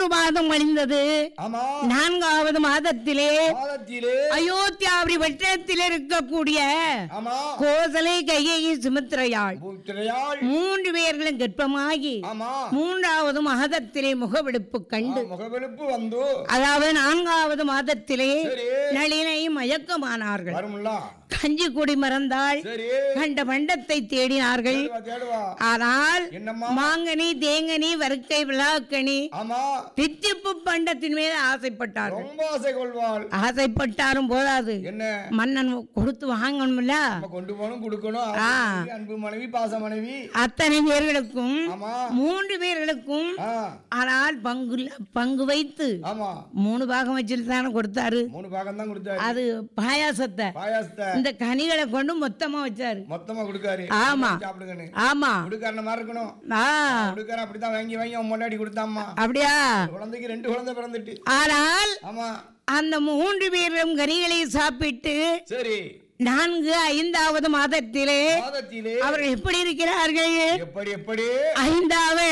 மூன்று மாதம் அழிந்தது ஆமா நான்காவது மாதத்திலே மாதத்திலே அயோத்தியாபுரி வட்டத்தில் இருக்கக்கூடிய ஆமா கோசலை கையை சுமித்திரையாள் புத்திரையாள் மூன்று பேர்களும் கர்ப்பமாகி ஆமா மூன்றாவது மாதத்திலே முகவெடுப்பு கண்டு முகவெளுப்பு வந்து அதாவது நான்காவது மாதத்திலே சரி நளினை மயக்கமானார்கள் வரும்ல கஞ்சி குடி மறந்தாள் சரி கண்ட பண்டத்தை தேடினார்கள் தேடுவா தேடுவா ஆனால் என்னம்மா மாங்கனி தேங்கனி வறுக்கை விழாக்கனி ஆமா பித்திப்பு பண்டத்தின் மீது ஆசைப்பட்டார்கள் ரொம்ப ஆசை கொள்வாள் ஆசைப்பட்டாலும் போதாது என்ன மன்னன் கொடுத்து வாங்கணும்ல நம்ம கொண்டு போகணும் கொடுக்கணும் ஆ. ஆசை, அன்பு மனைவி பாச மனைவி அத்தனை பேர்களுக்கும் ஆமா மூன்று பேர்களுக்கும் ஆ ஆனால் பங்கு பங்கு வைத்து ஆமா மூணு பாகம் வச்சுட்டு தானே கொடுத்தாரு மூணு பாகம் தான் கொடுத்தாரு அது பாயாசத்தை பாயாசத்தை இந்த கனிகளை கொண்டு மொத்தமா வச்சாரு மொத்தமா கொடுக்காரு ஆமா. சாப்பிடுங்கன்னு ஆமா கொடுக்காரன மாதிரி இருக்கணும் ஆ கொடுக்காரன் அப்படித்தான் வாங்கி வாங்கி அவன் முன்னாடி கொடுத்தாம்மா அப்படியா குழந்தைக்கு ரெண்டு குழந்தை பிறந்துட்டு ஆனால் ஆமா அந்த மூன்று பேரும் கனிகளை சாப்பிட்டு சரி நான்கு ஐந்தாவது மாதத்திலே மாதத்திலே அவர்கள் எப்படி இருக்கிறார்கள் எப்படி எப்படி ஐந்தாவது